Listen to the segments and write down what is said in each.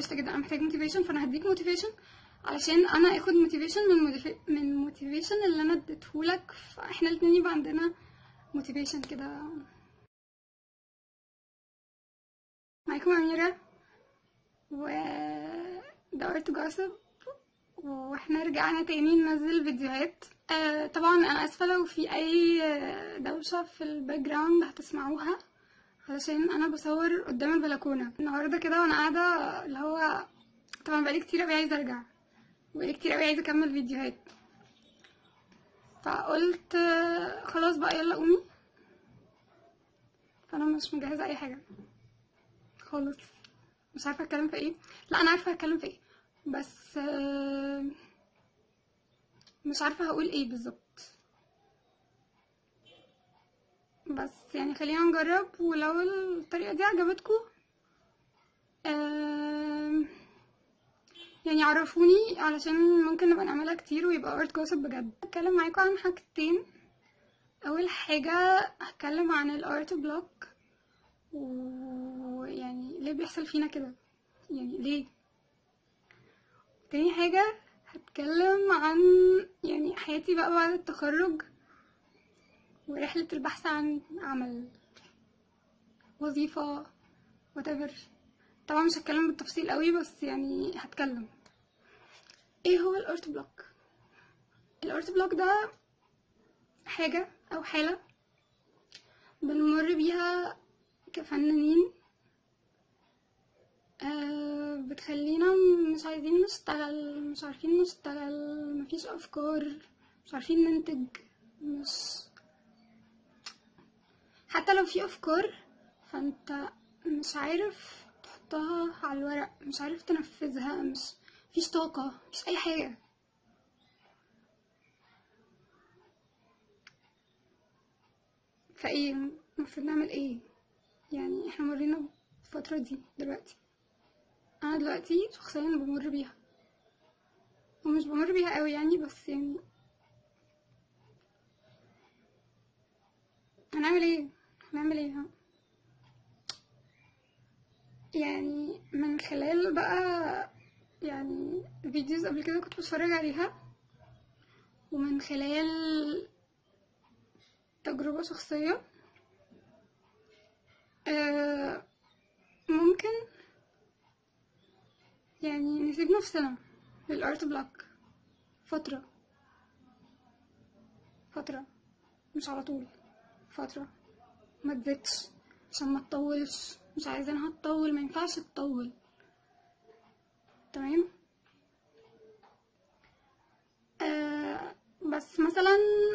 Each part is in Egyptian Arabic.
قشطه جدا انا محتاج موتيفيشن فانا هديك موتيفيشن علشان انا اخد موتيفيشن من motiva- من موتيفيشن اللي انا اديتهولك فاحنا الاتنين يبقى عندنا موتيفيشن كده معاكم أميرة و ده ارت جاسب واحنا رجعنا تاني ننزل فيديوهات آه طبعا انا اسفه لو في اي آه، دوشه في الباك جراوند هتسمعوها علشان انا بصور قدام البلكونه النهارده كده وانا قاعده اللي هو طبعا بقالي كتير اوي عايزه ارجع بقالي كتير اوي عايزه اكمل فيديوهات فقلت آه، خلاص بقى يلا قومي فانا مش مجهزه اي حاجه خالص مش عارفه اتكلم في ايه لا انا عارفه اتكلم في ايه بس آه، مش عارفه هقول ايه بالظبط بس يعني خلينا نجرب ولو الطريقه دي عجبتكم آم، يعني عرفوني علشان ممكن نبقى نعملها كتير ويبقى ارت جوسب بجد هتكلم معاكم عن حاجتين اول حاجه هتكلم عن الارت بلوك ويعني ليه بيحصل فينا كده يعني ليه تاني حاجة هتكلم عن يعني حياتي بقى بعد التخرج ورحلة البحث عن عمل وظيفة whatever طبعا مش هتكلم بالتفصيل قوي بس يعني هتكلم ايه هو الارت بلوك الارت بلوك ده حاجة او حالة بنمر بيها كفنانين آه بتخلينا مش عايزين نشتغل مش عارفين نشتغل مفيش افكار مش عارفين ننتج مش حتى لو في افكار فانت مش عارف تحطها على الورق مش عارف تنفذها مش مفيش طاقة مفيش اي حاجة فايه المفروض نعمل ايه يعني احنا مرينا بالفترة دي دلوقتي انا دلوقتي شخصيا بمر بيها ومش بمر بيها قوي يعني بس يعني هنعمل ايه هنعمل ايه ها يعني من خلال بقى يعني فيديوز قبل كده كنت بتفرج عليها ومن خلال تجربة شخصية آه، ممكن يعني نسيب نفسنا للارت بلوك فترة فترة مش على طول فترة ما تزيدش عشان ما تطولش مش عايزينها تطول ما ينفعش تطول تمام آه بس مثلا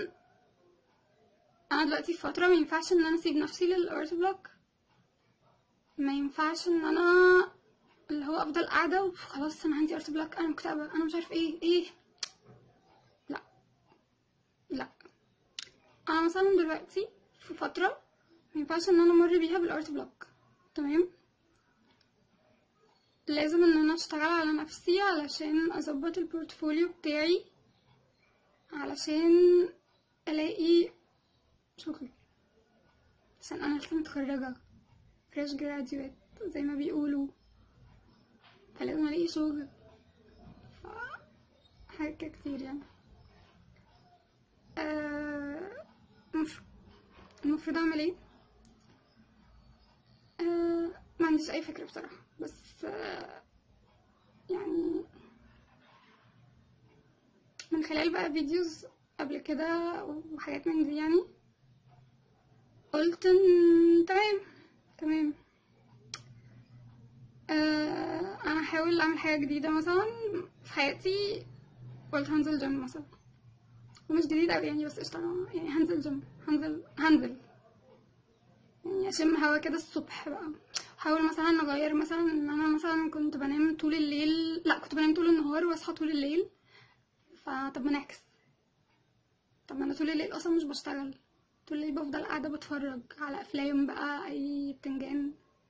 انا دلوقتي في فترة ما ينفعش ان انا اسيب نفسي للارت بلوك ما ينفعش ان انا اللي هو افضل قاعده وخلاص انا عندي ارت بلوك انا مكتئبه انا مش عارف ايه ايه لا لا انا مثلا دلوقتي في فتره ما ينفعش ان انا امر بيها بالارت بلوك تمام لازم ان انا اشتغل على نفسي علشان اظبط البورتفوليو بتاعي علشان الاقي شغل عشان انا لسه متخرجه فريش جراديويت زي ما بيقولوا فلازم الاقي شغل ف حاجات كده كتير يعني آه، المف- المفروض اعمل ايه آه، ما عنديش اي فكره بصراحه بس آه، يعني من خلال بقى فيديوز قبل كده وحاجات من دي يعني قلت ان تمام تمام آه، انا هحاول اعمل حاجه جديده مثلا في حياتي قلت هنزل جيم مثلا ومش جديد قوي يعني بس قشطه أنا يعني هنزل جيم هنزل هنزل يعني اشم هوا كده الصبح بقى احاول مثلا اغير مثلا ان انا مثلا كنت بنام طول الليل لا كنت بنام طول النهار واصحى طول الليل فطب ما نعكس طب ما انا طول الليل اصلا مش بشتغل طول الليل بفضل قاعده بتفرج على افلام بقى اي بتنجان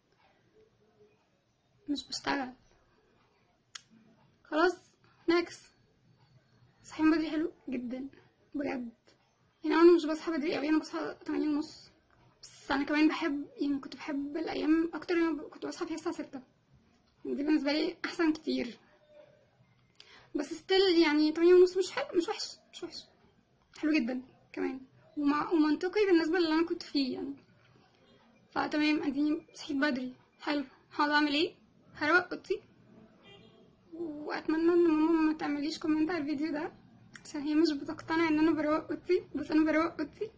مش بشتغل خلاص نعكس صحيان بدري حلو جدا بجد يعني انا مش بصحى بدري قوي انا بصحى 8 ونص بس انا كمان بحب يعني كنت بحب الايام اكتر يوم كنت بصحى فيها الساعه 6 دي بالنسبة لي أحسن كتير بس ستيل يعني تمانية ونص مش حلو مش وحش مش وحش حلو جدا كمان ومع ومنطقي بالنسبة للي أنا كنت فيه يعني فتمام اديني صحيت بدري حلو هقعد اعمل ايه هروق اوضتي واتمنى ان ماما ما تعمليش كومنت على الفيديو ده عشان هي مش بتقتنع ان انا بروق اوضتي بس انا بروق اوضتي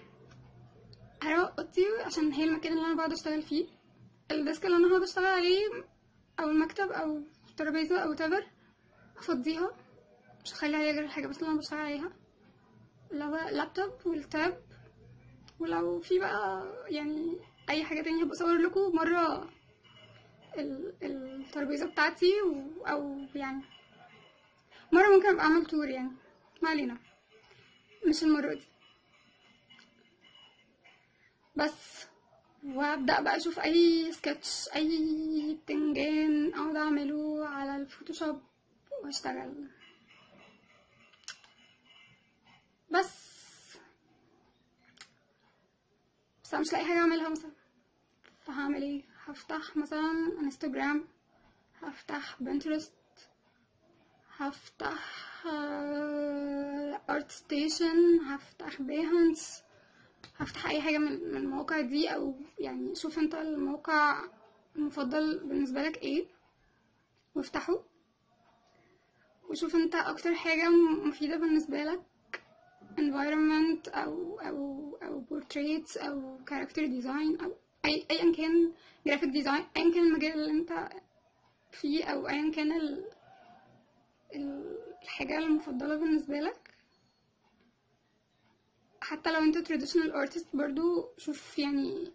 هروق اوضتي عشان هي المكان اللي انا بقعد اشتغل فيه الديسك اللي انا هقعد اشتغل عليه او المكتب او الترابيزه او تبر افضيها مش هخلي عليها غير الحاجه بس اللي انا بشتغل عليها لو اللابتوب والتاب ولو في بقى يعني اي حاجه تانية هبقى اصور لكم مره ال- الترابيزه بتاعتي و... او يعني مره ممكن ابقى اعمل تور يعني ما علينا مش المره دي بس وابدا بقى اشوف اي سكتش اي بتنجان اقعد اعمله على الفوتوشوب واشتغل بس بس انا مش لاقي حاجه اعملها مثلا فهعمل ايه هفتح مثلا انستجرام هفتح بنترست هفتح ارت ستيشن هفتح بيهانس هفتح اي حاجه من من المواقع دي او يعني شوف انت الموقع المفضل بالنسبه لك ايه وافتحه وشوف انت اكتر حاجه مفيده بالنسبه لك environment او او او portraits او character design او اي ايا كان graphic design ايا كان المجال اللي انت فيه او ايا كان ال... ال- الحاجة المفضلة بالنسبة لك حتى لو انت traditional artist برضو شوف يعني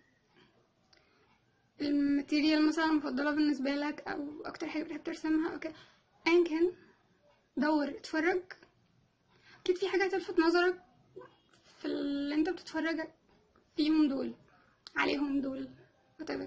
الماتيريال مثلا المفضلة بالنسبة لك او اكتر حاجة بتحب ترسمها او كده ايا كان دور اتفرج اكيد في حاجة هتلفت نظرك في اللي انت بتتفرج فيهم دول عليهم دول whatever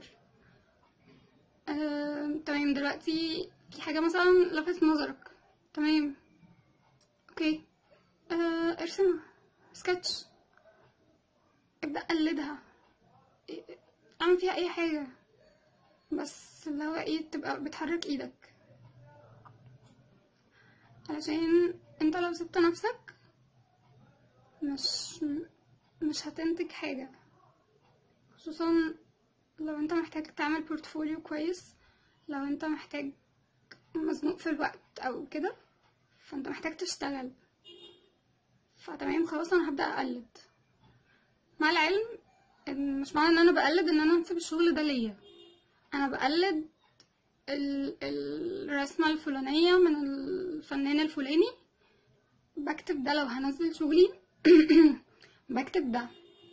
آه، تمام دلوقتي في حاجة مثلا لفتت نظرك تمام اوكي آه، ارسمها سكتش ابدأ قلدها اعمل فيها اي حاجة بس اللي هو ايه تبقى بتحرك ايدك علشان انت لو سبت نفسك مش مش هتنتج حاجة خصوصا لو انت محتاج تعمل بورتفوليو كويس لو انت محتاج مزنوق في الوقت او كده فانت محتاج تشتغل فتمام خلاص انا هبدأ اقلد مع العلم ان مش معنى ان انا بقلد ان انا انسب الشغل ده ليا انا بقلد ال- الرسمة الفلانية من الفنان الفلاني بكتب ده لو هنزل شغلي بكتب ده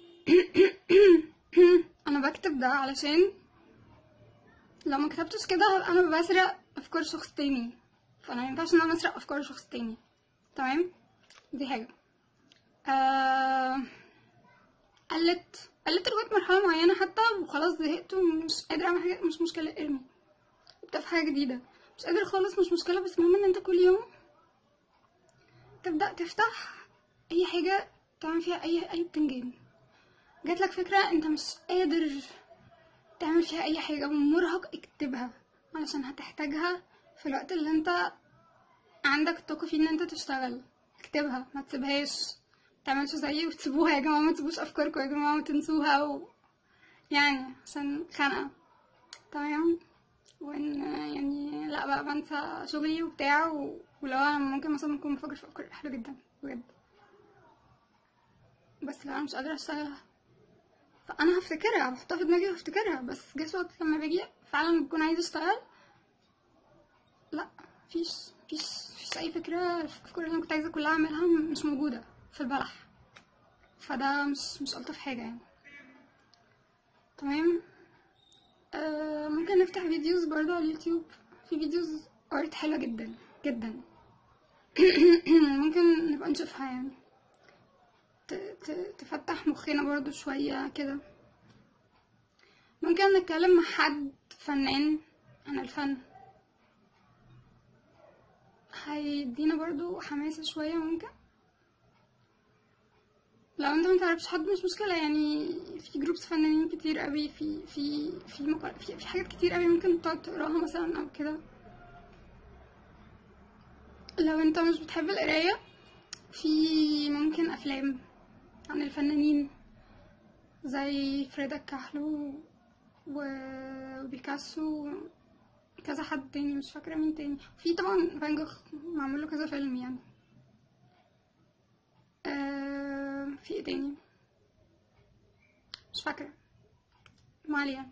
انا بكتب ده علشان لو ما كتبتش كده هبقى انا بسرق افكار شخص تاني فانا مينفعش ان انا اسرق افكار شخص تاني تمام دي حاجة آه... قلت قلت لغاية مرحلة معينة حتى وخلاص زهقت ومش قادرة اعمل حاجة مش مشكلة ارمي ابدأ في حاجة جديدة مش قادر خالص مش مشكلة بس المهم ان انت كل يوم تبدأ تفتح اي حاجة تعمل فيها اي اي بتنجان جاتلك فكرة انت مش قادر تعمل فيها اي حاجة ومرهق اكتبها علشان هتحتاجها في الوقت اللي انت عندك الطاقة فيه ان انت تشتغل اكتبها ما تسيبهاش متعملش زيي وتسيبوها يا جماعة ما تسيبوش افكاركم يا جماعة وتنسوها و... يعني عشان خانقة تمام وان يعني لا بقى بنسى شغلي وبتاع و... ولو انا ممكن مثلا اكون بفكر في افكار حلوة جدا بجد بس لو انا مش قادرة اشتغلها فانا هفتكرها بحطها في دماغي وهفتكرها بس جه وقت لما باجي فعلا بكون عايزة اشتغل لا مفيش مفيش مفيش اي فكرة الافكار اللي انا كنت عايزة كلها اعملها مش موجودة في البلح فده مش مش الطف حاجة يعني تمام آه ممكن نفتح فيديوز برضو على اليوتيوب في فيديوز ارت حلوة جدا جدا ممكن نبقى نشوفها يعني ت- ت- تفتح مخنا برضو شوية كده ممكن نتكلم مع حد فنان عن الفن هيدينا برضو حماسة شوية ممكن لو انت ما تعرفش حد مش مشكلة يعني في جروبس فنانين كتير قوي في في في مقال في, في حاجات كتير قوي ممكن تقعد تقراها مثلا او كده لو انت مش بتحب القراية في ممكن افلام عن الفنانين زي فريدا كاهلو و- وبيكاسو كذا حد تاني مش فاكرة مين تاني في طبعا فان جوخ معمول له كذا فيلم يعني آه في ايه تاني مش فاكرة ما علينا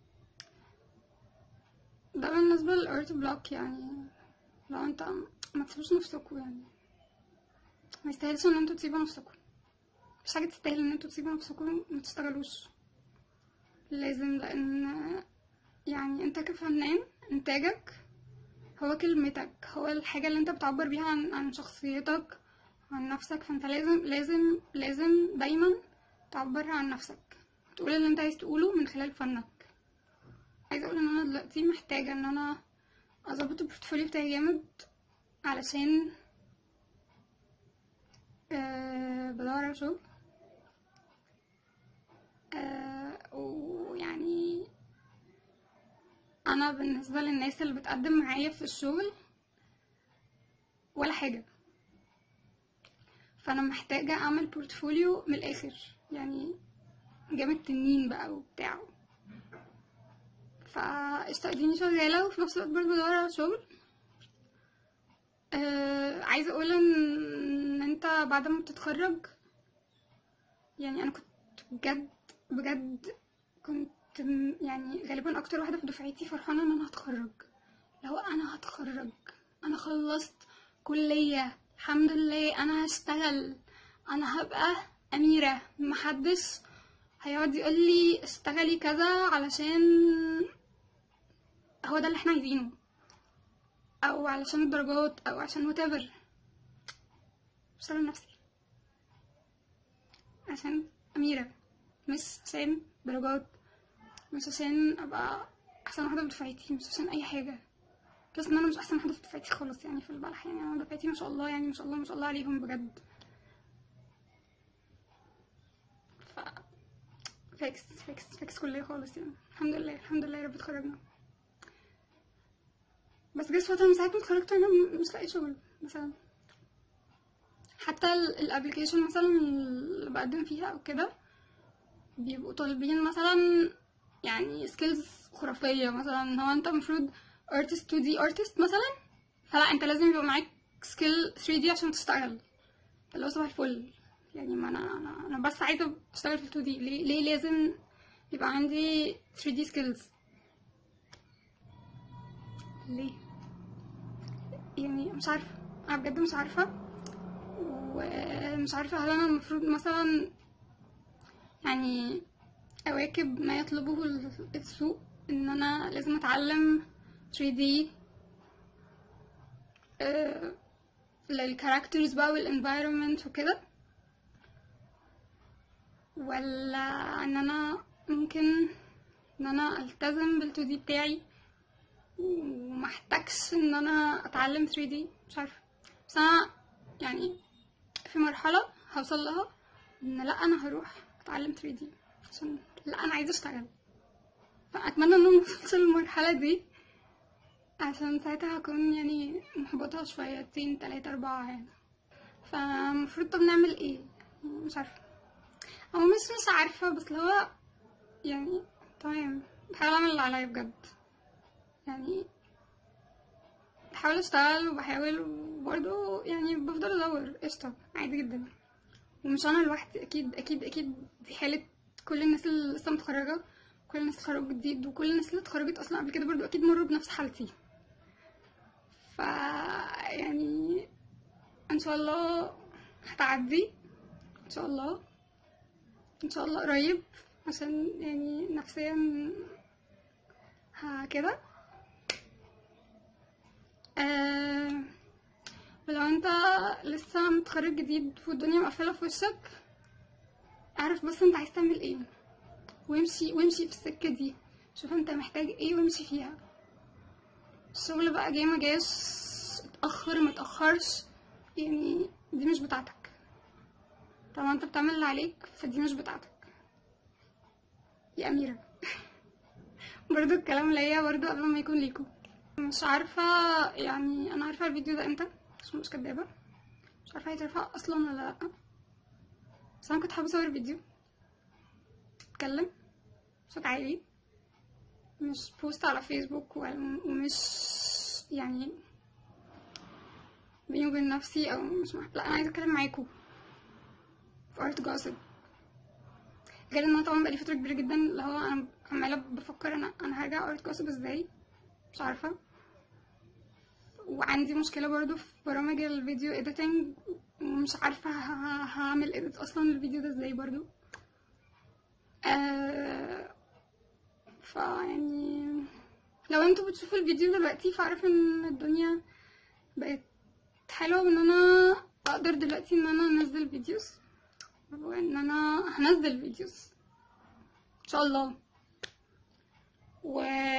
ده بالنسبة للارت بلوك يعني لو انت ما تسيبوش نفسكوا يعني ما يستاهلش ان انتوا تسيبوا نفسكوا مش حاجة تستاهل ان انتوا تسيبوا نفسكوا ما تشتغلوش لازم لان يعني انت كفنان انتاجك هو كلمتك هو الحاجة اللي انت بتعبر بيها عن, عن شخصيتك عن نفسك فانت لازم لازم لازم دايما تعبر عن نفسك تقول اللي انت عايز تقوله من خلال فنك عايزة اقول ان انا دلوقتي محتاجة ان انا اظبط البورتفوليو بتاعي جامد علشان أه بدور على شغل أه ويعني انا بالنسبه للناس اللي بتقدم معايا في الشغل ولا حاجه فانا محتاجه اعمل بورتفوليو من الاخر يعني جامد تنين بقى وبتاع فقشطة اديني شغالة وفي نفس الوقت برضه بدور على شغل آه عايزة اقول ان انت بعد ما بتتخرج يعني انا كنت بجد بجد كنت م- يعني غالبا اكتر واحدة في دفعتي فرحانة ان انا هتخرج لو انا هتخرج انا خلصت كلية الحمد لله انا هشتغل انا هبقى اميرة محدش هيقعد يقول لي اشتغلي كذا علشان هو ده اللي احنا عايزينه او علشان الدرجات او عشان whatever بشتغل نفسي عشان اميرة مش عشان درجات مش عشان ابقى احسن واحدة في دفعتي مش عشان اي حاجة بس ان انا مش احسن واحدة في دفعتي خالص يعني في البلح يعني انا دفعتي ما شاء الله يعني ما شاء الله ما شاء الله عليهم بجد ف فاكس فاكس فاكس كلية خالص يعني الحمد لله الحمد لله يا رب اتخرجنا بس جت فترة من ساعة ما اتخرجت وانا م- مش لاقي شغل مثلا حتى الابلكيشن مثلا اللي بقدم فيها او كده بيبقوا طالبين مثلا يعني سكيلز خرافية مثلا هو انت المفروض artist 2D artist مثلا فلا انت لازم يبقى معاك سكيل 3D عشان تشتغل اللي هو صباح الفل يعني ما انا انا انا بس عايزه اشتغل في 2 دي ليه ليه لازم يبقى عندي 3 دي سكيلز ليه يعني مش عارفه انا بجد مش عارفه ومش عارفه هل انا المفروض مثلا يعني اواكب ما يطلبه ال- السوق ان انا لازم اتعلم 3 دي للكاركترز بقى والانفايرمنت وكده ولا ان انا ممكن ان انا التزم بال 2 دي بتاعي ومحتاجش ان انا اتعلم 3 دي مش عارفه بس انا يعني في مرحله هوصل لها ان لا انا هروح اتعلم 3 دي عشان لا انا عايزه اشتغل فاتمنى ان انا اوصل للمرحله دي عشان ساعتها هكون يعني محبطة شويتين تلاتة أربعة يعني فالمفروض طب نعمل ايه مش عارفة أو مش مش عارفة بس اللي هو يعني تمام بحاول أعمل اللي عليا بجد يعني بحاول أشتغل وبحاول وبرضه يعني بفضل أدور قشطة عادي جدا ومش أنا لوحدي أكيد أكيد أكيد دي حالة كل الناس اللي لسه متخرجة كل الناس اللي اتخرجوا جديد وكل الناس اللي اتخرجت أصلا قبل كده برضه أكيد مروا بنفس حالتي ف يعني ان شاء الله هتعدي ان شاء الله ان شاء الله قريب عشان يعني نفسيا ها كده آه ولو انت لسه متخرج جديد والدنيا مقفلة في وشك اعرف بس انت عايز تعمل ايه وامشي وامشي في السكة دي شوف انت محتاج ايه وامشي فيها الشغل بقى جاي ما جاش اتأخر ما اتأخرش يعني دي مش بتاعتك طالما انت بتعمل اللي عليك فدي مش بتاعتك يا أميرة برضو الكلام ليا برضو قبل ما يكون ليكو مش عارفة يعني أنا عارفة الفيديو ده امتى عشان مش كدابة مش عارفة هيترفع أصلا ولا لأ بس أنا كنت حابة أصور فيديو تتكلم صوت عالي مش بوست على فيسبوك ولا- ومش يعني بيني وبين نفسي أو مش مع... لا أنا عايزة أتكلم معاكوا في ارت جوسب غير ان انا طبعا بقالي فتره كبيره جدا اللي هو انا عماله بفكر انا انا هرجع ارت جوسب ازاي مش عارفه وعندي مشكله برضو في برامج الفيديو اديتنج ومش عارفه ه- ه- هعمل اديت اصلا الفيديو ده ازاي برضو آه فيعني لو انتوا بتشوفوا الفيديو دلوقتي فاعرف ان الدنيا بقت حلوه وان انا اقدر دلوقتي ان انا انزل فيديوز وان انا هنزل فيديوز ان شاء الله و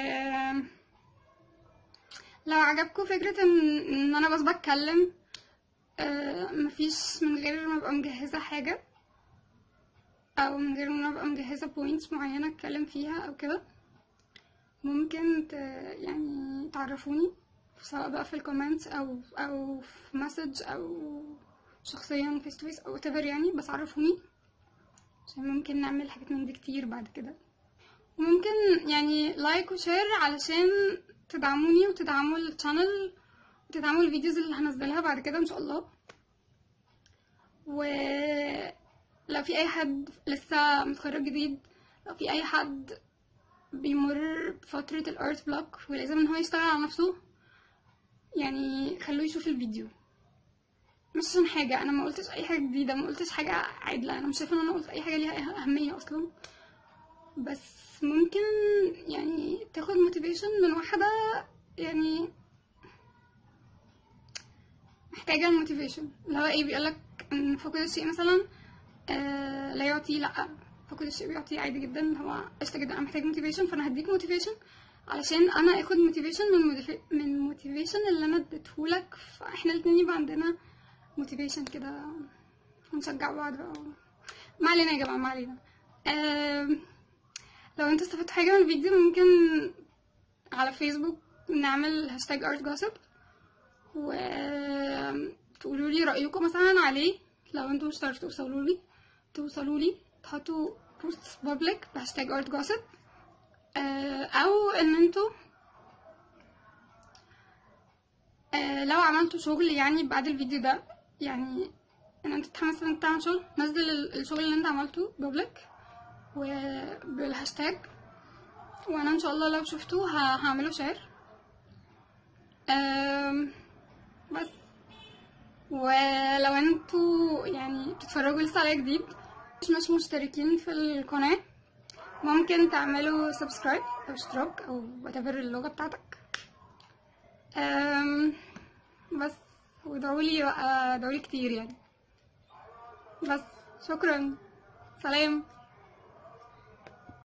لو عجبكم فكرة ان, إن انا بس بتكلم آه، مفيش من غير ما ابقى مجهزة حاجة او من غير ما ابقى مجهزة بوينتس معينة اتكلم فيها او كده ممكن ت... يعني تعرفوني سواء بقى في الكومنتس او او في مسج او شخصيا فيس تو فيس او whatever يعني بس عرفوني عشان ممكن نعمل حاجات من دي كتير بعد كده وممكن يعني لايك وشير علشان تدعموني وتدعموا الشانل وتدعموا الفيديوز اللي هنزلها بعد كده ان شاء الله ولو في اي حد لسه متخرج جديد لو في اي حد بيمر بفترة الارت بلوك ولازم ان هو يشتغل على نفسه يعني خلوه يشوف الفيديو مش عشان حاجة أنا ما قلتش أي حاجة جديدة ما قلتش حاجة عادلة أنا مش شايفة إن أنا قلت أي حاجة ليها أهمية أصلا بس ممكن يعني تاخد motivation من واحدة يعني محتاجة الموتيفيشن اللي هو ايه بيقولك ان فقد الشيء مثلا آه لا يعطي لا فقد الشيء بيعطي عادي جدا اللي هو قشطة جدا انا محتاج موتيفيشن فانا هديك موتيفيشن علشان انا اخد موتيفيشن من motiva- من موتيفيشن اللي انا اديتهولك فاحنا الاتنين يبقى عندنا موتيفيشن كده ونشجع بعض بقى ما علينا يا جماعة ما علينا آم، لو انتوا استفدتوا حاجة من الفيديو ممكن على فيسبوك نعمل هاشتاج ارت جوسب وتقولوا لي رأيكم مثلا عليه لو انتوا مش هتعرفوا توصلوا لي توصلوا لي تحطوا بوست بابليك بهاشتاج ارت جوسب او ان انتوا آه، لو عملتوا شغل يعني بعد الفيديو ده يعني ان انت تتحمس ان انت تعمل شغل نزل ال- الشغل اللي انت عملته بابليك وبالهاشتاج وانا ان شاء الله لو شفتوه ه- هعمله شير أم، بس ولو انتوا يعني بتتفرجوا لسه عليا جديد مش مش مشتركين في القناة ممكن تعملوا سبسكرايب او اشتراك او whatever اللغة بتاعتك أم، بس ودعولي بقى دعولي كتير يعني بس شكرا سلام